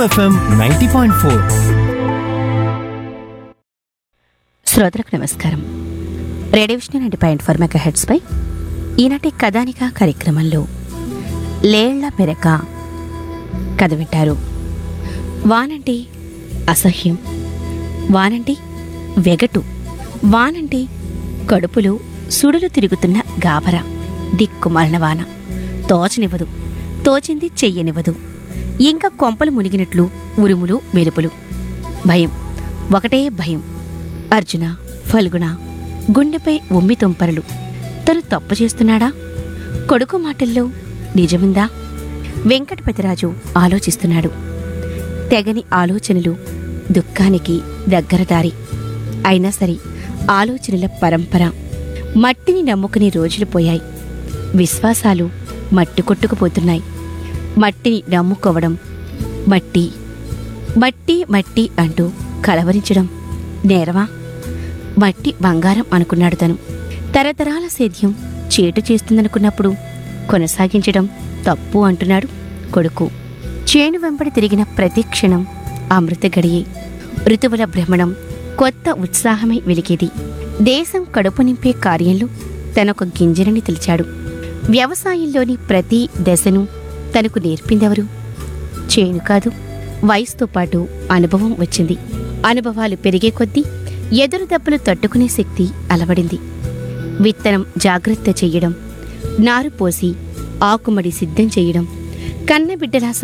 FM ninety point four శ్రోతలకు నమస్కారం radio Vishnu ninety point four mega హెడ్స్పై ఈనాటి కథానిక కార్యక్రమంలో లేళ్ల మెరక కథ వింటారు వానంటే అసహ్యం వానంటే వెగటు వానంటే కడుపులో సుడులు తిరుగుతున్న గాబర దిక్కుమాలిన వాన తోచనివ్వదు తోచింది చెయ్యనివ్వదు ఇంకా కొంపలు మునిగినట్లు ఉరుములు మెరుపులు భయం ఒకటే భయం అర్జున ఫల్గుణ గుండెపై ఉమ్మి తుంపరలు తను తప్పు చేస్తున్నాడా కొడుకు మాటల్లో నిజముందా వెంకటపతిరాజు ఆలోచిస్తున్నాడు తెగని ఆలోచనలు దుఃఖానికి దగ్గర దారి అయినా సరే ఆలోచనల పరంపర మట్టిని నమ్ముకునే రోజులు పోయాయి విశ్వాసాలు మట్టి కొట్టుకుపోతున్నాయి మట్టిని నమ్ముకోవడం మట్టి మట్టి మట్టి అంటూ కలవరించడం నేరమా మట్టి బంగారం అనుకున్నాడు తను తరతరాల సేద్యం చేటు చేస్తుందనుకున్నప్పుడు కొనసాగించడం తప్పు అంటున్నాడు కొడుకు చేను వెంబడి తిరిగిన ప్రతి క్షణం అమృత గడియే ఋతువుల భ్రమణం కొత్త ఉత్సాహమై వెలిగేది దేశం కడుపు నింపే కార్యంలో తనొక గింజరని తెలిచాడు వ్యవసాయంలోని ప్రతి దశను తనకు నేర్పిందెవరు చేను కాదు వయసుతో పాటు అనుభవం వచ్చింది అనుభవాలు పెరిగే కొద్దీ ఎదురు దెబ్బలు తట్టుకునే శక్తి అలవడింది విత్తనం జాగ్రత్త చెయ్యడం నారు పోసి ఆకుమడి సిద్ధం చెయ్యడం కన్నబిడ్డలా